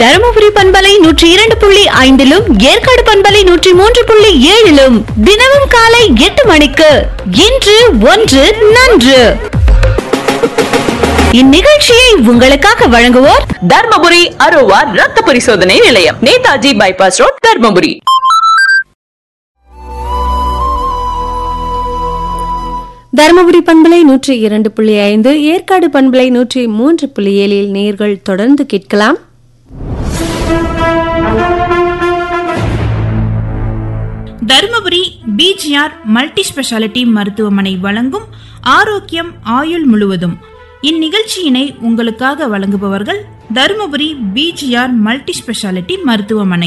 தருமபுரி பண்பலை நூற்றி இரண்டு புள்ளி ஐந்திலும் ஏற்காடு பண்பலை நூற்றி மூன்று புள்ளி ஏழிலும் தினமும் காலை எட்டு மணிக்கு இன்று ஒன்று நன்று இந்நிகழ்ச்சியை உங்களுக்காக வழங்குவோர் தர்மபுரி அரோவா ரத்த பரிசோதனை நிலையம் நேதாஜி பைபாஸ் ரோட் தர்மபுரி தருமபுரி பண்பலை நூற்றி இரண்டு புள்ளி ஐந்து ஏற்காடு பண்பலை நூற்றி மூன்று புள்ளி ஏழில் நேர்கள் தொடர்ந்து கேட்கலாம் தருமபுரி பிஜிஆர் மல்டி ஸ்பெஷாலிட்டி மருத்துவமனை வழங்கும் ஆரோக்கியம் ஆயுள் முழுவதும் இந்நிகழ்ச்சியினை உங்களுக்காக வழங்குபவர்கள் தருமபுரி பிஜிஆர் மல்டி ஸ்பெஷாலிட்டி மருத்துவமனை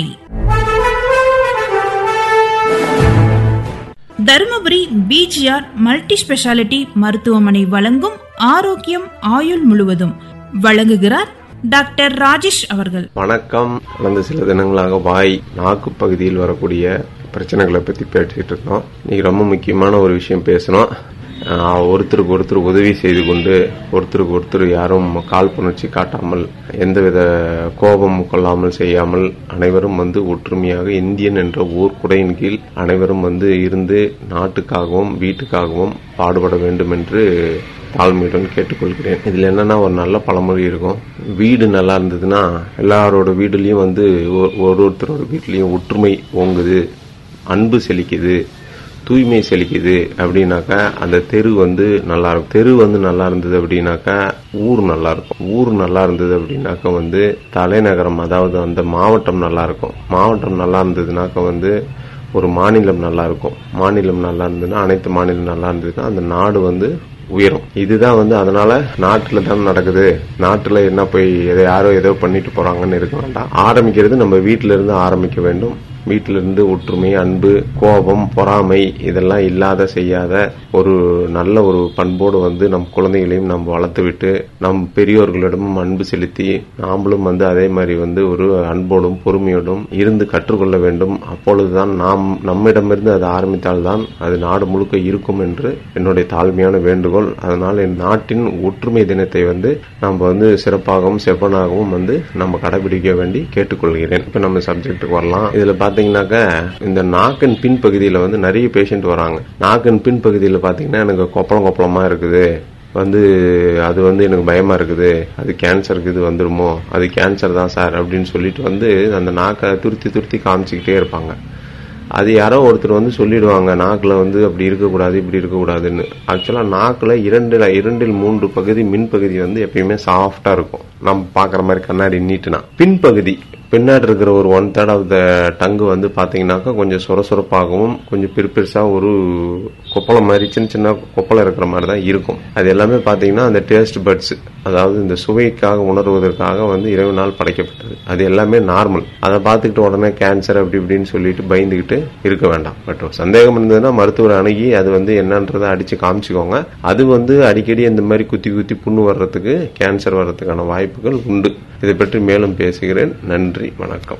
தருமபுரி பிஜிஆர் மல்டி ஸ்பெஷாலிட்டி மருத்துவமனை வழங்கும் ஆரோக்கியம் ஆயுள் முழுவதும் வழங்குகிறார் டாக்டர் ராஜேஷ் அவர்கள் வணக்கம் கடந்த சில தினங்களாக வாய் நாக்கு பகுதியில் வரக்கூடிய பிரச்சனைகளை பத்தி பேசிட்டு இருக்கோம் இன்னைக்கு ரொம்ப முக்கியமான ஒரு விஷயம் பேசணும் ஆஹ் ஒருத்தருக்கு ஒருத்தர் உதவி செய்து கொண்டு ஒருத்தருக்கு ஒருத்தர் யாரும் காழ்ப்புணர்ச்சி காட்டாமல் எந்தவித கோபம் கொள்ளாமல் செய்யாமல் அனைவரும் வந்து ஒற்றுமையாக இந்தியன் என்ற ஊர் குடையின் கீழ் அனைவரும் வந்து இருந்து நாட்டுக்காகவும் வீட்டுக்காகவும் பாடுபட வேண்டும் என்று தாழ்மையுடன் கேட்டுக்கொள்கிறேன் இதுல என்னன்னா ஒரு நல்ல பழமொழி இருக்கும் வீடு நல்லா இருந்ததுன்னா எல்லாரோட வீடுலயும் வந்து ஒ- ஒரு ஒருத்தரோட வீட்லயும் ஒற்றுமை ஓங்குது அன்பு செழிக்குது தூய்மை செழிக்குது அப்படின்னாக்கா அந்த தெரு வந்து நல்லா இருக்கும் தெரு வந்து நல்லா இருந்தது அப்படின்னாக்கா ஊர் நல்லா இருக்கும் ஊர் நல்லா இருந்தது அப்படின்னாக்கா வந்து தலைநகரம் அதாவது அந்த மாவட்டம் நல்லா இருக்கும் மாவட்டம் நல்லா இருந்ததுனாக்கா வந்து ஒரு மாநிலம் நல்லா இருக்கும் மாநிலம் நல்லா இருந்ததுன்னா அனைத்து மாநிலம் நல்லா இருந்ததுன்னா அந்த நாடு வந்து உயரும் இதுதான் வந்து அதனால நாட்டுல தான் நடக்குது நாட்டுல என்ன போய் எதை யாரோ ஏதோ பண்ணிட்டு போறாங்கன்னு இருக்க வேண்டாம் ஆரம்பிக்கிறது நம்ம வீட்டில இருந்து ஆரம்பிக்க வேண்டும் வீட்டில இருந்து ஒற்றுமை அன்பு கோபம் பொறாமை இதெல்லாம் இல்லாத செய்யாத ஒரு நல்ல ஒரு பண்போடு வந்து நம் குழந்தைகளையும் நம்ம வளர்த்து விட்டு நம் பெரியோர்களிடமும் அன்பு செலுத்தி நாமளும் வந்து அதே மாதிரி வந்து ஒரு அன்போடும் பொறுமையோடும் இருந்து கற்றுக்கொள்ள வேண்டும் அப்பொழுதுதான் நாம் நம்மிடமிருந்து அது ஆரம்பித்தால்தான் அது நாடு முழுக்க இருக்கும் என்று என்னுடைய தாழ்மையான வேண்டுகோள் அதனால் என் நாட்டின் ஒற்றுமை தினத்தை வந்து நம்ம வந்து சிறப்பாகவும் செவ்வனாகவும் வந்து நம்ம கடைபிடிக்க வேண்டி கேட்டுக்கொள்கிறேன் இப்ப நம்ம சப்ஜெக்ட்டுக்கு வரலாம் இதுல பாத்தீங்கன்னாக்க இந்த நாக்கின் பின்பகுதியில வந்து நிறைய பேஷண்ட் வராங்க நாக்கின் பின்பகுதியில பாத்தீங்கன்னா எனக்கு கொப்பளம் கொப்பளமா இருக்குது வந்து அது வந்து எனக்கு பயமா இருக்குது அது கேன்சருக்கு இது வந்துருமோ அது கேன்சர் தான் சார் அப்படின்னு சொல்லிட்டு வந்து அந்த நாக்கை துருத்தி துருத்தி காமிச்சுக்கிட்டே இருப்பாங்க அது யாரோ ஒருத்தர் வந்து சொல்லிடுவாங்க நாக்குல வந்து அப்படி இருக்கக்கூடாது இப்படி இருக்கக்கூடாதுன்னு ஆக்சுவலா நாக்குல இரண்டு இரண்டில் மூன்று பகுதி மின் பகுதி வந்து எப்பயுமே சாஃப்டா இருக்கும் நம்ம பாக்குற மாதிரி கண்ணாடி நீட்டுனா பின்பகுதி பின்னாடி இருக்கிற ஒரு one third of the tongue வந்து பாத்தீங்கன்னாக்கா கொஞ்சம் சொரசொரப்பாகவும் கொஞ்சம் பெரு பெருசா ஒரு கொப்பளம் மாதிரி சின்ன சின்ன கொப்பளம் இருக்கிற மாதிரி தான் இருக்கும் அது எல்லாமே பாத்தீங்கன்னா அந்த டேஸ்ட் பட்ஸ் அதாவது இந்த சுவைக்காக உணர்வதற்காக வந்து இறைவனால் படைக்கப்பட்டது அது எல்லாமே நார்மல் அதை பார்த்துக்கிட்டு உடனே கேன்சர் அப்படி இப்படின்னு சொல்லிட்டு பயந்துகிட்டு இருக்க வேண்டாம் பட் சந்தேகம் இருந்ததுன்னா மருத்துவர் அணுகி அது வந்து என்னன்றதை அடிச்சு காமிச்சுக்கோங்க அது வந்து அடிக்கடி இந்த மாதிரி குத்தி குத்தி புண்ணு வர்றதுக்கு கேன்சர் வர்றதுக்கான வாய்ப்புகள் உண்டு இதை பற்றி மேலும் பேசுகிறேன் நன்றி வணக்கம்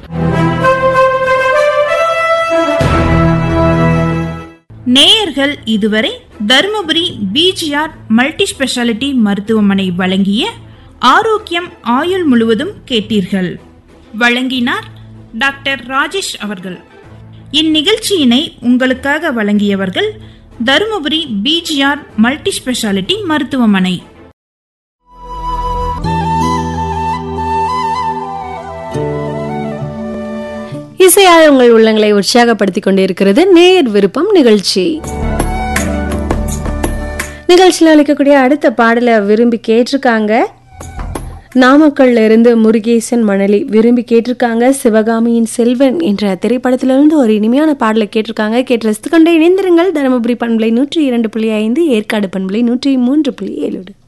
நேயர்கள் இதுவரை தருமபுரி பிஜிஆர் மல்டி ஸ்பெஷாலிட்டி மருத்துவமனை வழங்கிய ஆரோக்கியம் ஆயுள் முழுவதும் கேட்டீர்கள் வழங்கினார் டாக்டர் ராஜேஷ் அவர்கள் இந்நிகழ்ச்சியினை உங்களுக்காக வழங்கியவர்கள் தருமபுரி பிஜிஆர் மல்டி ஸ்பெஷாலிட்டி மருத்துவமனை இசையால் உங்கள் உள்ளங்களை உற்சாகப்படுத்திக் கொண்டிருக்கிறது நேர் விருப்பம் நிகழ்ச்சி நிகழ்ச்சியில் அளிக்கக்கூடிய அடுத்த பாடலை விரும்பி கேட்டிருக்காங்க நாமக்கல்ல இருந்து முருகேசன் மணலி விரும்பி கேட்டிருக்காங்க சிவகாமியின் செல்வன் என்ற திரைப்படத்திலிருந்து ஒரு இனிமையான பாடலை கேட்டிருக்காங்க கேட்டு ரசித்து கொண்டே இணைந்திருங்கள் தருமபுரி பண்பலை நூற்றி இரண்டு புள்ளி ஐந்து ஏற்காடு பண்பலை நூற்றி மூன்று புள்ளி ஏழு